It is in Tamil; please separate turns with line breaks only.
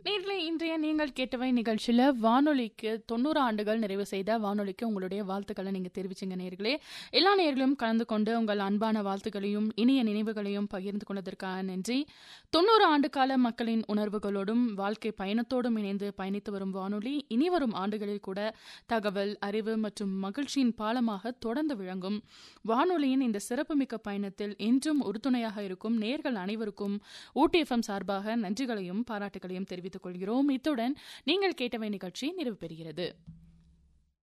நேர்களே இன்றைய நீங்கள் கேட்டவை நிகழ்ச்சியில் வானொலிக்கு தொண்ணூறு ஆண்டுகள் நிறைவு செய்த வானொலிக்கு உங்களுடைய வாழ்த்துக்களை நீங்கள் தெரிவிச்சுங்க நேர்களே எல்லா நேர்களும் கலந்து கொண்டு உங்கள் அன்பான வாழ்த்துக்களையும் இனிய நினைவுகளையும் பகிர்ந்து கொண்டதற்காக நன்றி தொண்ணூறு ஆண்டு கால மக்களின் உணர்வுகளோடும் வாழ்க்கை பயணத்தோடும் இணைந்து பயணித்து வரும் வானொலி இனி வரும் ஆண்டுகளில் கூட தகவல் அறிவு மற்றும் மகிழ்ச்சியின் பாலமாக தொடர்ந்து விளங்கும் வானொலியின் இந்த சிறப்புமிக்க பயணத்தில் என்றும் உறுதுணையாக இருக்கும் நேர்கள் அனைவருக்கும் ஊட்டி எஃப்எம் சார்பாக நன்றிகளையும் பாராட்டுகளையும் தெரிவித்துக் கொள்கிறோம் இத்துடன் நீங்கள் கேட்டவை நிகழ்ச்சி நிறைவு பெறுகிறது